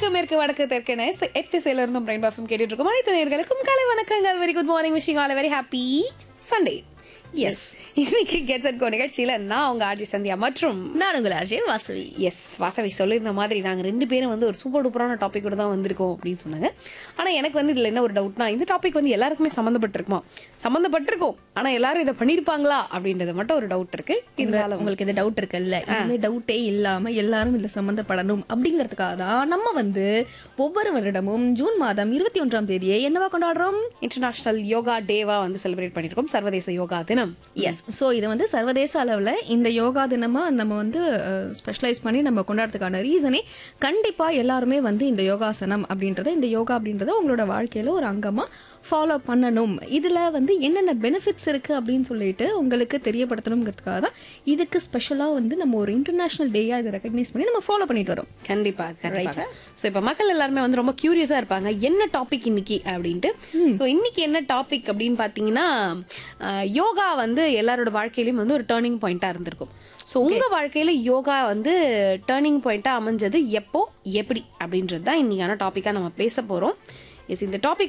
கிழக்கு மேற்கு வடக்கு தெற்கு நைஸ் எத்திசையில இருந்தும் பிரைன் பாஃபம் கேட்டுட்டு இருக்கோம் அனைத்து நேர்களுக்கும் காலை வணக்கங்கள் very good morning wishing all very happy Sunday yes இன்னைக்கு கெட்ஸ் அட் கோ நிகழ்ச்சியில நான் உங்க ஆர்ஜி சந்தியா மற்றும் நான் உங்கள் அஜய் வாசவி எஸ் வாசவி சொல்லியிருந்த மாதிரி நாங்கள் ரெண்டு பேரும் வந்து ஒரு சூப்பர் டூப்பரான டாபிக் தான் வந்திருக்கோம் அப்படின்னு சொன்னாங்க ஆனால் எனக்கு வந்து இதில் என்ன ஒரு டவுட்னா இந்த டாபிக் வந்து எல்லாருக்குமே சம்மந்தப்பட்டிருக்குமா சம்மந்தப்பட்டிருக்கும் ஆனால் எல்லாரும் இதை பண்ணியிருப்பாங்களா அப்படின்றது மட்டும் ஒரு டவுட் இருக்கு இருந்தாலும் உங்களுக்கு இந்த டவுட் இருக்குல்ல இனிமே டவுட்டே இல்லாம எல்லாரும் இதுல சம்பந்தப்படணும் அப்படிங்கிறதுக்காக தான் நம்ம வந்து ஒவ்வொரு வருடமும் ஜூன் மாதம் இருபத்தி ஒன்றாம் தேதியை என்னவா கொண்டாடுறோம் இன்டர்நேஷனல் யோகா டேவா வந்து செலிப்ரேட் பண்ணியிருக்கோம் சர்வதேச யோகா தினம் எஸ் ஸோ இது வந்து சர்வதேச அளவில் இந்த யோகா தினமா நம்ம வந்து ஸ்பெஷலைஸ் பண்ணி நம்ம கொண்டாடுறதுக்கான ரீசனே கண்டிப்பா எல்லாருமே வந்து இந்த யோகாசனம் அப்படின்றத இந்த யோகா அப்படின்றத உங்களோட வாழ்க்கையில ஒரு அங்கமா ஃபாலோ பண்ணணும் இதுல வந்து என்னென்ன பெனிஃபிட்ஸ் இருக்கு அப்படின்னு சொல்லிட்டு உங்களுக்கு தெரியப்படுத்தணுங்கிறதுக்காக தான் இதுக்கு ஸ்பெஷலா வந்து நம்ம ஒரு இன்டர்நேஷனல் டேயா இதை ரெகக்னைஸ் பண்ணி நம்ம ஃபாலோ பண்ணிட்டு வரோம் கண்டிப்பா கண்டிப்பா ஸோ இப்போ மக்கள் எல்லாருமே வந்து ரொம்ப கியூரியஸா இருப்பாங்க என்ன டாபிக் இன்னைக்கு அப்படின்ட்டு ஸோ இன்னைக்கு என்ன டாபிக் அப்படின்னு பார்த்தீங்கன்னா அஹ், யோகா வந்து எல்லாரோட வாழ்க்கையிலயும் வந்து ஒரு டேர்னிங் பாயிண்டா இருந்திருக்கும் ஸோ உங்க வாழ்க்கையில யோகா வந்து டேர்னிங் பாயிண்டா அமைஞ்சது எப்போ எப்படி அப்படின்றது தான் இன்னைக்கான டாபிக்கா நம்ம பேச போறோம் எஸ் இந்த டாபிக்